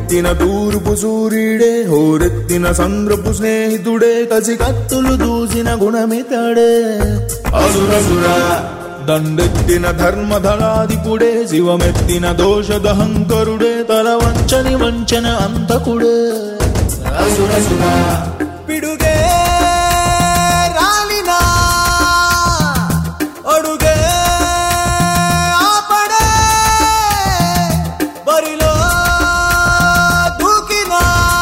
ఓడెత్తిన తూర్పు సూర్యుడే హోరెత్తిన సంద్రపు స్నేహితుడే కసి కత్తులు దూసిన గుణమితడే అసురసురా దండెత్తిన ధర్మధళాధిపుడే శివమెత్తిన దోషదహంకరుడే తల వంచని వంచన అంతకుడే అసురసురా పిడుగే రాలినా అడుగే ఆపడే బరిలో దూకినా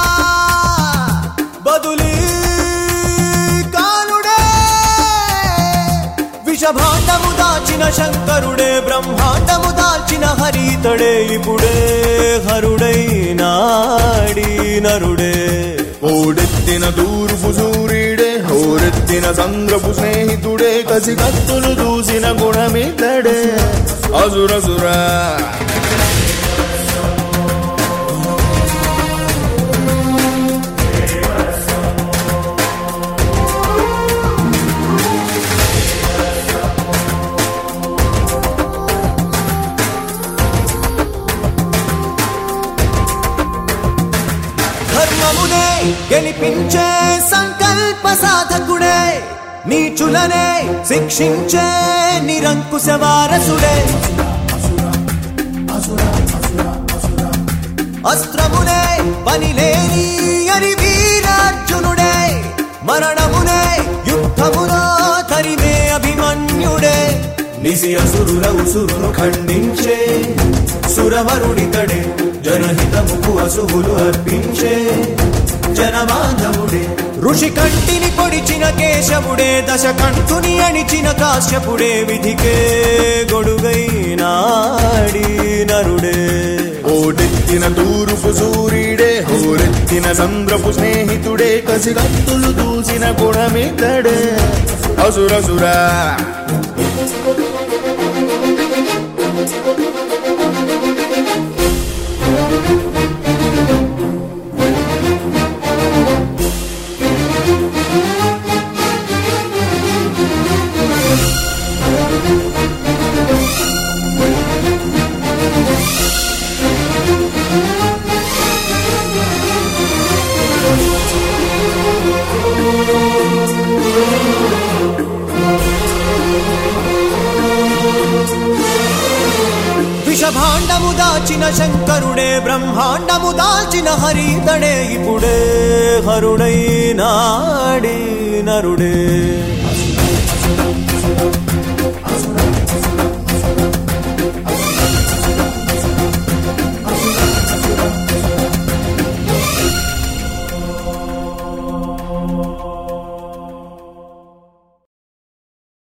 బదులి కానుడే విషభాండము దాచిన శంకరుడే బ్రహ్మాండము దాల్చిన హరితడే ఇప్పుడే హరుడై నాడి నరుడే ఓడెత్తిన తూర్పు సూర్యుడే హోరెత్తిన సంద్రపు స్నేహితుడే కసి కత్తులు దూసిన గుణమితడే అసురసురా ధర్మమునే గెలిపించే సంకల్ప సాధకుడే నీచులనే శిక్షించే నిరంకుశ వారసుడే అస్త్రమునే పనిలేని అని వీరార్జునుడే మరణమునే యుద్ధములో తరిమే అభిమన్యుడే నిసి అసురుల ఉసురును ఖండించే సురవరుడితడే జనహితముకు అసువులు అర్పించే జనబాంధవుడే ఋషి కంటిని పొడిచిన కేశవుడే దశ కంఠుని అణిచిన కాశ్యపుడే విధికే గొడుగై నాడి నరుడే ఓడెత్తిన తూర్పు సూర్యుడే హోరెత్తిన సంద్రపు స్నేహితుడే కసి కత్తులు దూసిన గుణమితడే అసురసురా విషభాండము దాచిన శంకరుడే బ్రహ్మాండము దాల్చిన హరితడే ఇప్పుడే హరుడై నాడి నరుడే